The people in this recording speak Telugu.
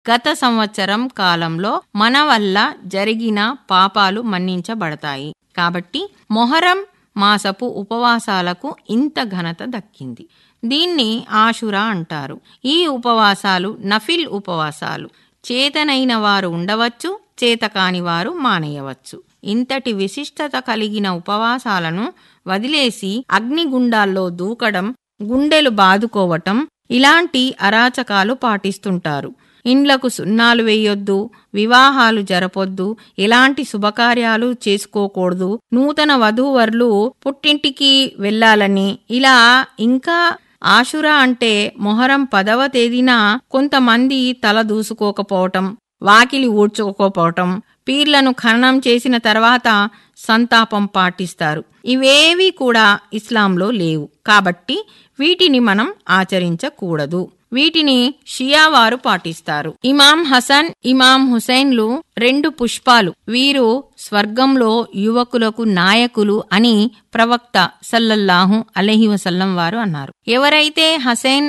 గత సంవత్సరం కాలంలో మన వల్ల జరిగిన పాపాలు మన్నించబడతాయి కాబట్టి మొహరం మాసపు ఉపవాసాలకు ఇంత ఘనత దక్కింది దీన్ని ఆషురా అంటారు ఈ ఉపవాసాలు నఫిల్ ఉపవాసాలు చేతనైన వారు ఉండవచ్చు చేతకాని వారు మానేయవచ్చు ఇంతటి విశిష్టత కలిగిన ఉపవాసాలను వదిలేసి అగ్నిగుండాల్లో దూకడం గుండెలు బాదుకోవటం ఇలాంటి అరాచకాలు పాటిస్తుంటారు ఇండ్లకు సున్నాలు వేయొద్దు వివాహాలు జరపొద్దు ఎలాంటి శుభకార్యాలు చేసుకోకూడదు నూతన వధూవరులు పుట్టింటికి వెళ్ళాలని ఇలా ఇంకా ఆషురా అంటే మొహరం పదవ తేదీన కొంతమంది తల దూసుకోకపోవటం వాకిలి ఊడ్చుకోకపోవటం పీర్లను ఖననం చేసిన తర్వాత సంతాపం పాటిస్తారు ఇవేవి కూడా ఇస్లాంలో లేవు కాబట్టి వీటిని మనం ఆచరించకూడదు వీటిని షియా వారు పాటిస్తారు ఇమాం హసన్ ఇమాం హుసైన్లు రెండు పుష్పాలు వీరు స్వర్గంలో యువకులకు నాయకులు అని ప్రవక్త సల్లల్లాహు అలహి వసల్లం వారు అన్నారు ఎవరైతే హసైన్